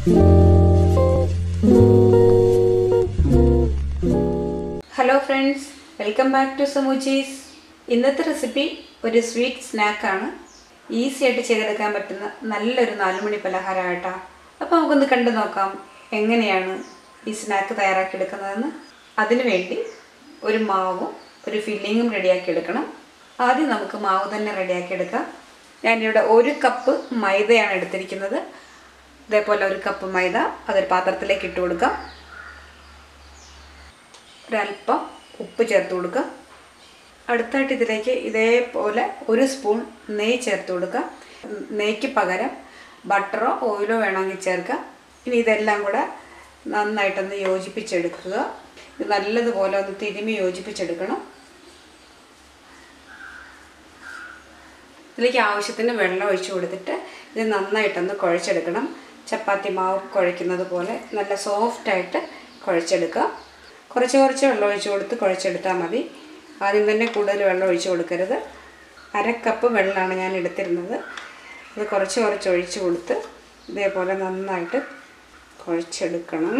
hello friends welcome back to സമൂച്ചീസ് ഇന്നത്തെ recipe ഒരു സ്വീറ്റ് സ്നാക്കാണ് ഈസി ആയിട്ട് ചെയ്തെടുക്കാൻ പറ്റുന്ന നല്ലൊരു നാലുമണി പലഹാരമായിട്ടാ അപ്പോൾ നമുക്കൊന്ന് കണ്ടു നോക്കാം എങ്ങനെയാണ് ഈ സ്നാക്ക് തയ്യാറാക്കിയെടുക്കുന്നതെന്ന് അതിനു വേണ്ടി ഒരു മാവും ഒരു ഫില്ലിങ്ങും റെഡിയാക്കി എടുക്കണം ആദ്യം നമുക്ക് മാവ് തന്നെ റെഡിയാക്കി എടുക്കാം ഞാനിവിടെ ഒരു കപ്പ് മൈദയാണ് എടുത്തിരിക്കുന്നത് ഇതേപോലെ ഒരു കപ്പ് മൈദ അതൊരു പാത്രത്തിലേക്ക് ഇട്ട് കൊടുക്കാം ഒരല്പം ഉപ്പ് ചേർത്ത് കൊടുക്കുക അടുത്തായിട്ട് ഇതിലേക്ക് ഇതേപോലെ ഒരു സ്പൂൺ നെയ്യ് ചേർത്ത് കൊടുക്കുക നെയ്ക്ക് പകരം ബട്ടറോ ഓയിലോ വേണമെങ്കിൽ ചേർക്കാം ഇനി ഇതെല്ലാം കൂടെ നന്നായിട്ടൊന്ന് യോജിപ്പിച്ചെടുക്കുക ഇത് നല്ലതുപോലെ ഒന്ന് തിരുമി യോജിപ്പിച്ചെടുക്കണം ഇതിലേക്ക് ആവശ്യത്തിന് വെള്ളം ഒഴിച്ചു കൊടുത്തിട്ട് ഇത് നന്നായിട്ടൊന്ന് കുഴച്ചെടുക്കണം ചപ്പാത്തി മാവ് കുഴയ്ക്കുന്നത് പോലെ നല്ല സോഫ്റ്റായിട്ട് കുഴച്ചെടുക്കുക കുറച്ച് കുറച്ച് വെള്ളം ഒഴിച്ച് കൊടുത്ത് കുഴച്ചെടുത്താൽ മതി ആദ്യം തന്നെ കൂടുതൽ വെള്ളം ഒഴിച്ച് കൊടുക്കരുത് അര കപ്പ് വെള്ളമാണ് ഞാൻ എടുത്തിരുന്നത് അത് കുറച്ച് കുറച്ച് ഒഴിച്ച് കൊടുത്ത് ഇതേപോലെ നന്നായിട്ട് കുഴച്ചെടുക്കണം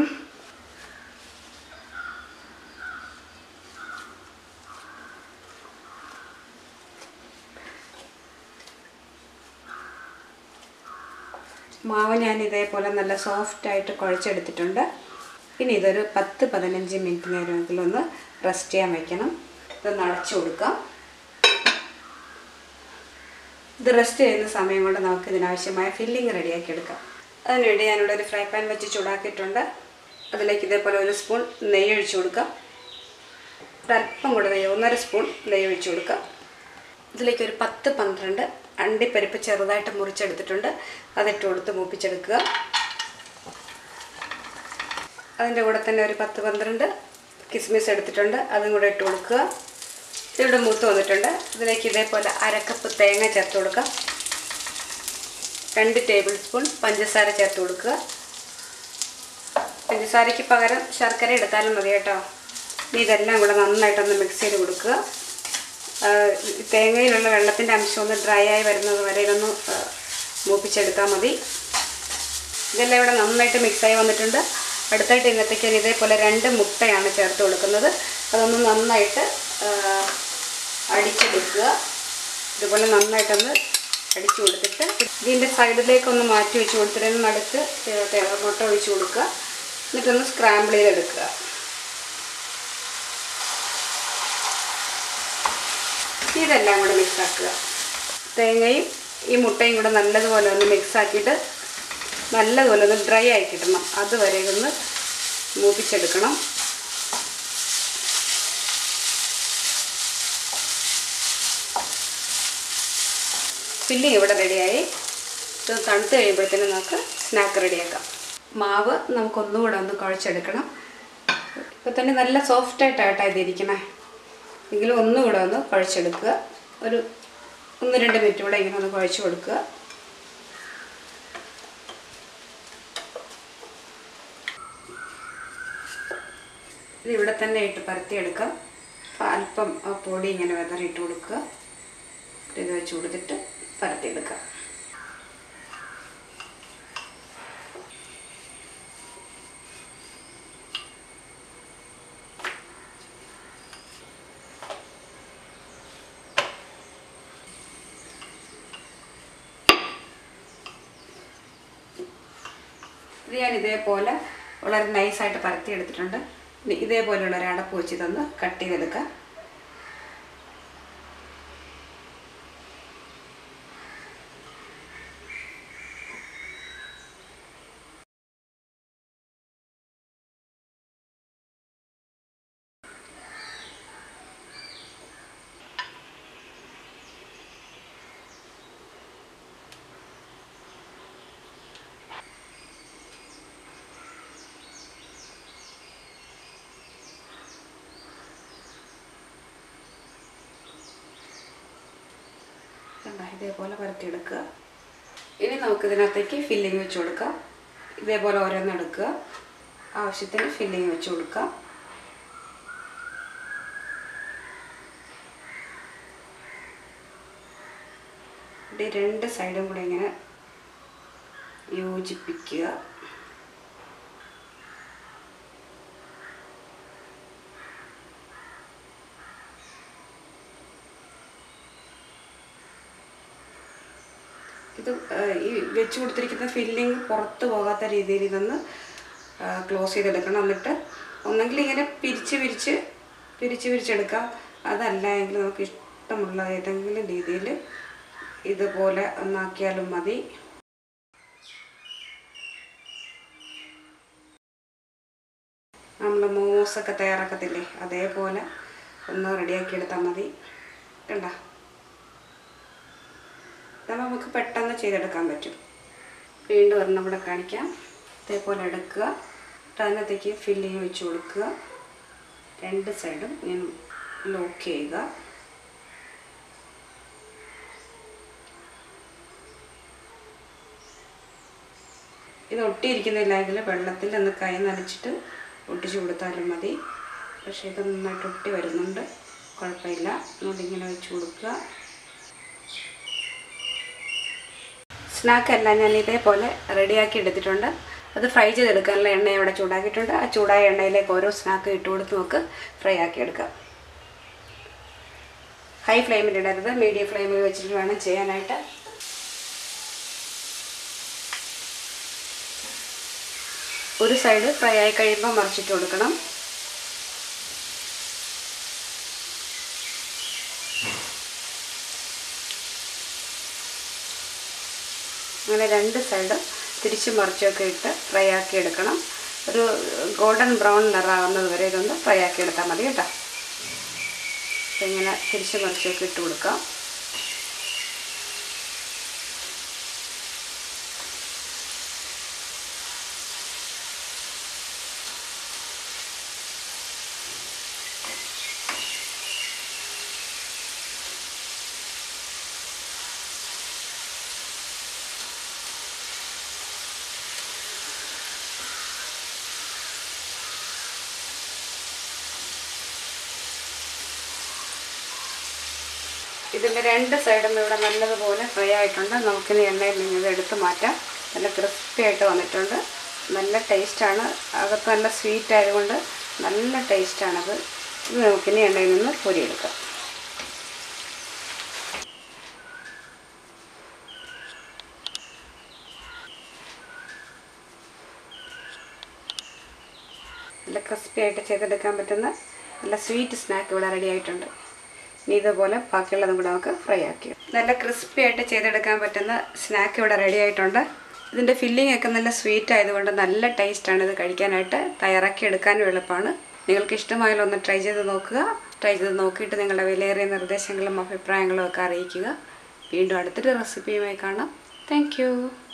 മാവ് ഞാൻ ഇതേപോലെ നല്ല സോഫ്റ്റായിട്ട് കുഴച്ചെടുത്തിട്ടുണ്ട് ഇനി ഇതൊരു പത്ത് പതിനഞ്ച് മിനിറ്റ് നേരമെങ്കിലും ഒന്ന് റെസ്റ്റ് ചെയ്യാൻ വെക്കണം ഇതൊന്ന് അടച്ചു കൊടുക്കാം ഇത് റെസ്റ്റ് ചെയ്യുന്ന സമയം കൊണ്ട് നമുക്ക് ഇതിനാവശ്യമായ ഫില്ലിങ് റെഡിയാക്കി എടുക്കാം അതിനുവേണ്ടി ഞാനിവിടെ ഒരു ഫ്രൈ പാൻ വെച്ച് ചൂടാക്കിയിട്ടുണ്ട് അതിലേക്ക് ഇതേപോലെ ഒരു സ്പൂൺ നെയ്യ് ഒഴിച്ചു കൊടുക്കാം ഒരല്പം കൂടെ നെയ്യ് ഒന്നര സ്പൂൺ നെയ്യ് ഒഴിച്ചു കൊടുക്കാം ഇതിലേക്ക് ഒരു പത്ത് പന്ത്രണ്ട് അണ്ടിപ്പരിപ്പ് ചെറുതായിട്ട് മുറിച്ചെടുത്തിട്ടുണ്ട് അതിട്ട് കൊടുത്ത് മൂപ്പിച്ചെടുക്കുക അതിൻ്റെ കൂടെ തന്നെ ഒരു പത്ത് പന്ത്രണ്ട് കിസ്മിസ് എടുത്തിട്ടുണ്ട് അതും കൂടെ ഇട്ട് കൊടുക്കുക ഇവിടെ മൂത്ത് വന്നിട്ടുണ്ട് ഇതിലേക്ക് ഇതേപോലെ അരക്കപ്പ് തേങ്ങ ചേർത്ത് കൊടുക്കുക രണ്ട് ടേബിൾ സ്പൂൺ പഞ്ചസാര ചേർത്ത് കൊടുക്കുക പഞ്ചസാരയ്ക്ക് പകരം ശർക്കര എടുത്താലും മതി കേട്ടോ ഇനി ഇതെല്ലാം കൂടെ നന്നായിട്ടൊന്ന് മിക്സ് ചെയ്ത് കൊടുക്കുക തേങ്ങയിലുള്ള വെള്ളത്തിൻ്റെ അംശം ഒന്ന് ഡ്രൈ ആയി വരുന്നത് വരെ ഇതൊന്ന് മൂപ്പിച്ചെടുത്താൽ മതി ഇതെല്ലാം ഇവിടെ നന്നായിട്ട് മിക്സായി വന്നിട്ടുണ്ട് അടുത്തായിട്ട് ഇന്നത്തേക്ക് ഞാൻ ഇതേപോലെ രണ്ട് മുട്ടയാണ് ചേർത്ത് കൊടുക്കുന്നത് അതൊന്ന് നന്നായിട്ട് അടിച്ചെടുക്കുക ഇതുപോലെ നന്നായിട്ടൊന്ന് അടിച്ചു കൊടുത്തിട്ട് ഇതിൻ്റെ സൈഡിലേക്കൊന്ന് മാറ്റി വെച്ച് കൊടുത്തിട്ട് നടുക്ക് മുട്ട ഒഴിച്ച് കൊടുക്കുക എന്നിട്ടൊന്ന് സ്ക്രാമ്പിൾ ചെയ്തെടുക്കുക ഇതെല്ലാം കൂടെ മിക്സ് ആക്കുക തേങ്ങയും ഈ മുട്ടയും കൂടെ നല്ലതുപോലെ ഒന്ന് മിക്സ് ആക്കിയിട്ട് നല്ലതുപോലെ ഒന്ന് ഡ്രൈ ആയി കിട്ടണം അതുവരെ ഒന്ന് മൂപ്പിച്ചെടുക്കണം ഫില്ലിങ് ഇവിടെ റെഡിയായി ഇത് തണുത്ത് കഴിയുമ്പോഴത്തേനും നമുക്ക് സ്നാക്ക് റെഡിയാക്കാം മാവ് നമുക്കൊന്നുകൂടെ ഒന്ന് കുഴച്ചെടുക്കണം ഇപ്പോൾ തന്നെ നല്ല സോഫ്റ്റായിട്ടായിട്ടാണ് ഇതിരിക്കണേ എങ്കിലും ഒന്നുകൂടെ ഒന്ന് കുഴച്ചെടുക്കുക ഒരു ഒന്ന് രണ്ട് മിനിറ്റ് കൂടെ ഇങ്ങനെ ഒന്ന് കുഴച്ച് കൊടുക്കുക ഇത് ഇവിടെ തന്നെ ഇട്ട് പരത്തിയെടുക്കാം അപ്പോൾ അല്പം ആ പൊടി ഇങ്ങനെ വെതറിയിട്ട് കൊടുക്കുക ഇത് വെച്ച് കൊടുത്തിട്ട് പരത്തിയെടുക്കാം ഇത് ഞാൻ ഇതേപോലെ വളരെ നൈസായിട്ട് പരത്തി എടുത്തിട്ടുണ്ട് ഇനി ഇതേപോലെയുള്ള ഒരു അടപ്പ് വെച്ച് ഇതൊന്ന് കട്ട് ചെയ്തെടുക്കാം കണ്ടോ ഇതേപോലെ പരത്തിയെടുക്കുക ഇനി നമുക്ക് ഇതിനകത്തേക്ക് ഫില്ലിങ് വെച്ച് കൊടുക്കാം ഇതേപോലെ ഓരോന്ന് എടുക്കുക ആവശ്യത്തിന് ഫില്ലിങ് വെച്ച് കൊടുക്കാം ഇത് രണ്ട് സൈഡും കൂടെ ഇങ്ങനെ യോജിപ്പിക്കുക ഇത് ആ, ഈ വെച്ച് കൊടുത്തിരിക്കുന്ന ഫില്ലിങ് പുറത്ത് പോകാത്ത രീതിയിൽ ഇതൊന്ന് ക്ലോസ് ചെയ്തെടുക്കണം എന്നിട്ട് ഒന്നെങ്കിൽ ഇങ്ങനെ പിരിച്ച് പിരിച്ച് പിരിച്ച് പിരിച്ചെടുക്കാം അതല്ല എങ്കിൽ നമുക്ക് ഇഷ്ടമുള്ള ഏതെങ്കിലും രീതിയിൽ ഇതുപോലെ ഒന്നാക്കിയാലും മതി നമ്മൾ മോമോസൊക്കെ തയ്യാറാക്കത്തില്ലേ അതേപോലെ ഒന്ന് റെഡിയാക്കി എടുത്താൽ മതി കണ്ട ഇതാകുമ്പോൾ നമുക്ക് പെട്ടെന്ന് ചെയ്തെടുക്കാൻ പറ്റും വീണ്ടും ഒരെണ്ണം ഇവിടെ കാണിക്കാം ഇതേപോലെ എടുക്കുക എന്നിട്ട് അതിനകത്തേക്ക് ഫില്ലിങ് വെച്ച് കൊടുക്കുക രണ്ട് സൈഡും ഇങ്ങനെ ലോക്ക് ചെയ്യുക ഇത് ഒട്ടിയിരിക്കുന്നില്ലെങ്കിൽ വെള്ളത്തിൽ ഒന്ന് കൈ നനച്ചിട്ട് ഒട്ടിച്ചു കൊടുത്താലും മതി പക്ഷേ ഇത് നന്നായിട്ട് ഒട്ടി വരുന്നുണ്ട് കുഴപ്പമില്ല അതുകൊണ്ട് ഇങ്ങനെ വെച്ച് കൊടുക്കുക സ്നാക്കെല്ലാം ഞാൻ ഇതേപോലെ റെഡിയാക്കി എടുത്തിട്ടുണ്ട് അത് ഫ്രൈ ചെയ്തെടുക്കാനുള്ള എണ്ണ ഇവിടെ ചൂടാക്കിയിട്ടുണ്ട് ആ ചൂടായ എണ്ണയിലേക്ക് ഓരോ സ്നാക്ക് ഇട്ട് കൊടുത്ത് നമുക്ക് ഫ്രൈ ആക്കി എടുക്കാം ഹൈ ഫ്ലെയിമിൽ ഇടരുത് മീഡിയം ഫ്ലെയിമിൽ വെച്ചിട്ട് വേണം ചെയ്യാനായിട്ട് ഒരു സൈഡ് ഫ്രൈ ആയി കഴിയുമ്പോൾ മറിച്ചിട്ട് കൊടുക്കണം അങ്ങനെ രണ്ട് സൈഡ് തിരിച്ച് മറിച്ചൊക്കെ ഇട്ട് ഫ്രൈ ആക്കി എടുക്കണം ഒരു ഗോൾഡൻ ബ്രൗൺ നിറാവുന്നത് വരെ ഇതൊന്ന് ഫ്രൈ ആക്കി എടുത്താൽ മതി കേട്ടോ അപ്പോൾ ഇങ്ങനെ തിരിച്ച് മറിച്ചൊക്കെ ഇട്ട് കൊടുക്കാം ഇതിൻ്റെ രണ്ട് സൈഡും ഇവിടെ നല്ലതുപോലെ ഫ്രൈ ആയിട്ടുണ്ട് നമുക്കിനി എണ്ണയിൽ നിന്ന് ഇത് എടുത്ത് മാറ്റാം നല്ല ക്രിസ്പി ആയിട്ട് വന്നിട്ടുണ്ട് നല്ല ടേസ്റ്റാണ് അകത്ത് നല്ല സ്വീറ്റ് ആയതുകൊണ്ട് നല്ല ടേസ്റ്റാണത് ഇത് നമുക്കിനി എണ്ണയിൽ നിന്ന് പൊരിയെടുക്കാം നല്ല ക്രിസ്പി ആയിട്ട് ചെയ്തെടുക്കാൻ പറ്റുന്ന നല്ല സ്വീറ്റ് സ്നാക്ക് ഇവിടെ റെഡി ആയിട്ടുണ്ട് ഇനി ഇതുപോലെ ബാക്കിയുള്ളതും കൂടെ നമുക്ക് ഫ്രൈ ആക്കി നല്ല ക്രിസ്പി ആയിട്ട് ചെയ്തെടുക്കാൻ പറ്റുന്ന സ്നാക്ക് ഇവിടെ റെഡി ആയിട്ടുണ്ട് ഇതിൻ്റെ ഫില്ലിംഗ് ഒക്കെ നല്ല സ്വീറ്റ് ആയതുകൊണ്ട് നല്ല ടേസ്റ്റാണ് ഇത് കഴിക്കാനായിട്ട് തയ്യാറാക്കി എടുക്കാനും എളുപ്പമാണ് നിങ്ങൾക്ക് ഇഷ്ടമായാലും ഒന്ന് ട്രൈ ചെയ്ത് നോക്കുക ട്രൈ ചെയ്ത് നോക്കിയിട്ട് നിങ്ങളുടെ വിലയേറിയ നിർദ്ദേശങ്ങളും അഭിപ്രായങ്ങളും ഒക്കെ അറിയിക്കുക വീണ്ടും അടുത്തൊരു റെസിപ്പിയുമായി കാണാം താങ്ക്